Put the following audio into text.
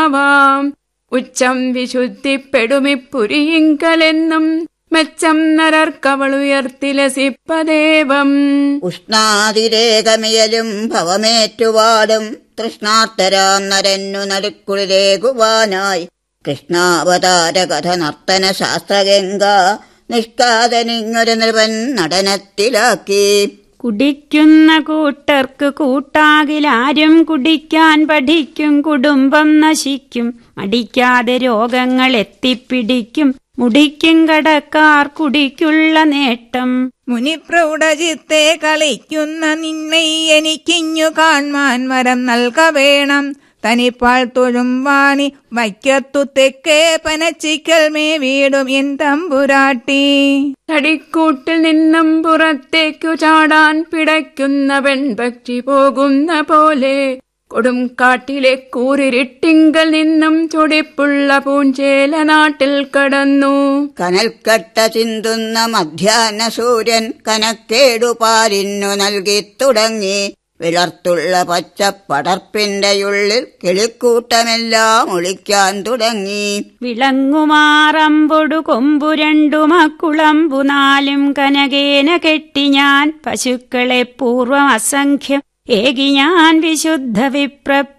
ആവാം ഉച്ചം വിശുദ്ധിപ്പെടുമിപ്പുരിയിങ്കലെന്നും മെച്ചം നരർക്കവളുയർത്തിലസിപ്പദേവം ഉഷ്ണാതിരേകമിയലും ഭവമേറ്റുവാടും തൃഷ്ണാർത്തരാം നരന്നു നടുക്കുളിലേകുവാനായി കൃഷ്ണാവതാര കഥ നർത്തന ശാസ്ത്രഗംഗ നിഷ്കാതനിങ്ങൊരു നൃപൻ നടനത്തിലാക്കി കുടിക്കുന്ന കൂട്ടർക്ക് കൂട്ടാകിലാരും കുടിക്കാൻ പഠിക്കും കുടുംബം നശിക്കും മടിക്കാതെ രോഗങ്ങൾ എത്തിപ്പിടിക്കും മുടിക്കും കടക്കാർ കുടിക്കുള്ള നേട്ടം മുനിപ്രൗഢജിത്തെ കളിക്കുന്ന നിന്നെ എനിക്കിഞ്ഞു കാൺമാൻ വരം നൽക വേണം തനിപ്പാൾ തൊഴും വാണി വൈക്കത്തു തെക്കേ പനച്ചിക്കൽ മേ വീടും എൻ തമ്പുരാട്ടി തടിക്കൂട്ടിൽ നിന്നും പുറത്തേക്കു ചാടാൻ പിടയ്ക്കുന്ന പെൺപക്ഷി പോകുന്ന പോലെ കൊടും കാട്ടിലെ കൂരിരുട്ടിങ്കൽ നിന്നും ചൊടിപ്പുള്ള പൂഞ്ചേല നാട്ടിൽ കടന്നു കനൽക്കട്ട ചിന്തുന്ന മധ്യാഹ്ന സൂര്യൻ കനക്കേടുപാലിന്നു നൽകി തുടങ്ങി വിളർത്തുള്ള പച്ചപ്പടർപ്പിന്റെയുള്ളിൽ കിളിക്കൂട്ടമെല്ലാം ഒളിക്കാൻ തുടങ്ങി വിളങ്ങുമാറമ്പൊടു കൊമ്പു രണ്ടു മക്കുളമ്പു നാലും കനകേന കെട്ടി ഞാൻ പശുക്കളെ പൂർവം അസംഖ്യം ഏകി ഞാൻ വിശുദ്ധ വിപ്ര